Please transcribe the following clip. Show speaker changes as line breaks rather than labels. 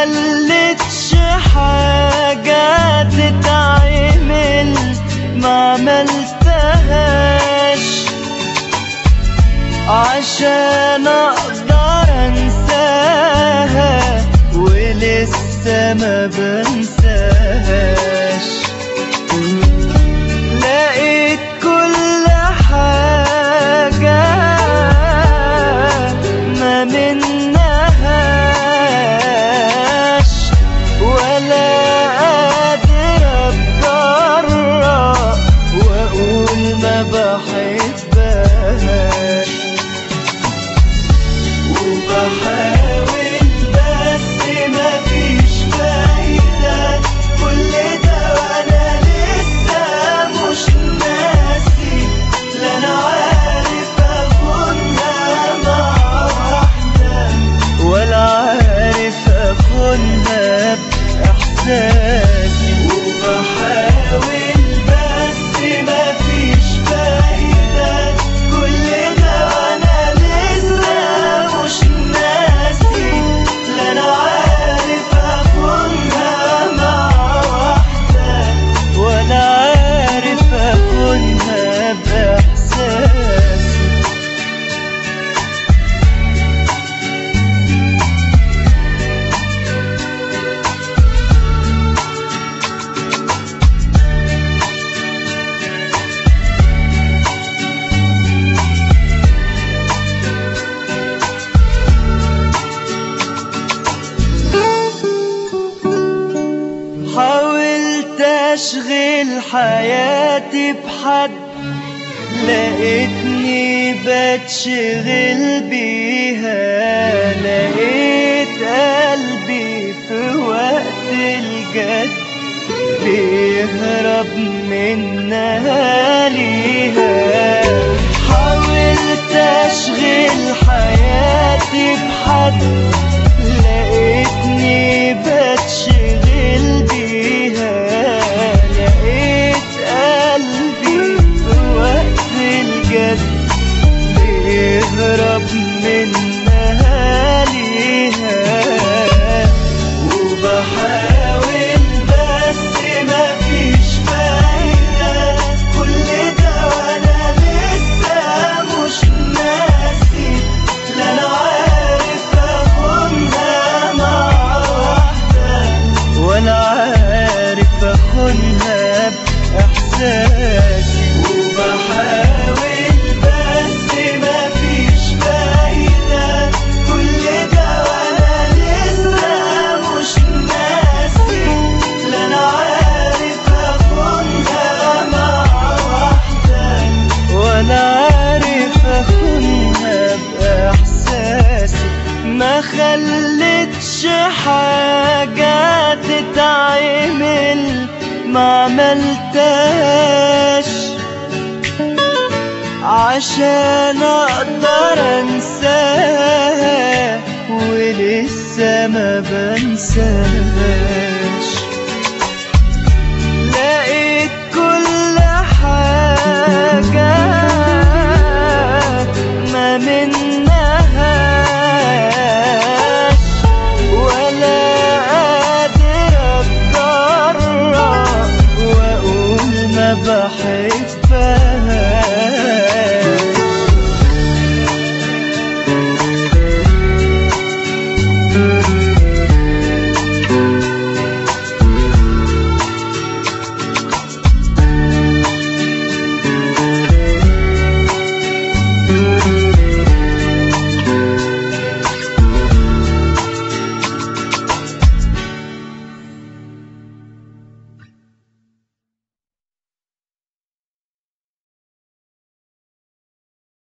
خلتش حاجة تتعمل ما عملتهاش عشان اقدر انساها ولسه ما بنساهاش لقيت كل حاجة ما منهاش ولا قادر اتجرأ واقول ما بحبهاش وبحاول بس مفيش فايدة كل ده وانا لسه مش ناسي لا انا عارف اخونها مع واحدة ولا عارف اخونها باحساسي وبحاول بس مفيش فايدة كل ده وانا لسه مش ناسي لا انا عارف اخونها مع واحدة ولا عارف اخونها باحساسي حاولت اشغل حياتي بحد لقيتني بتشغل بيها لقيت قلبي في وقت الجد بيهرب منها ليها حاولت اشغل حياتي بحد لقيتني بتشغل بيها لقيت قلبي في وقت الجد بيهرب منها ليها وبحاول بس مفيش فايدة كل ده وانا لسه مش ناسي لا انا عارف اخونها مع واحدة ولا عارف اخونها باحساسي وبحاول بس مفيش فايدة كل ده وانا لسه مش ناسي لا انا عارف اخونها مع واحدة ولا عارف اخونها باحساسي ما خلتش حاجة تتعمل ما عملتهاش عشان اقدر انساها ولسه ما بنساها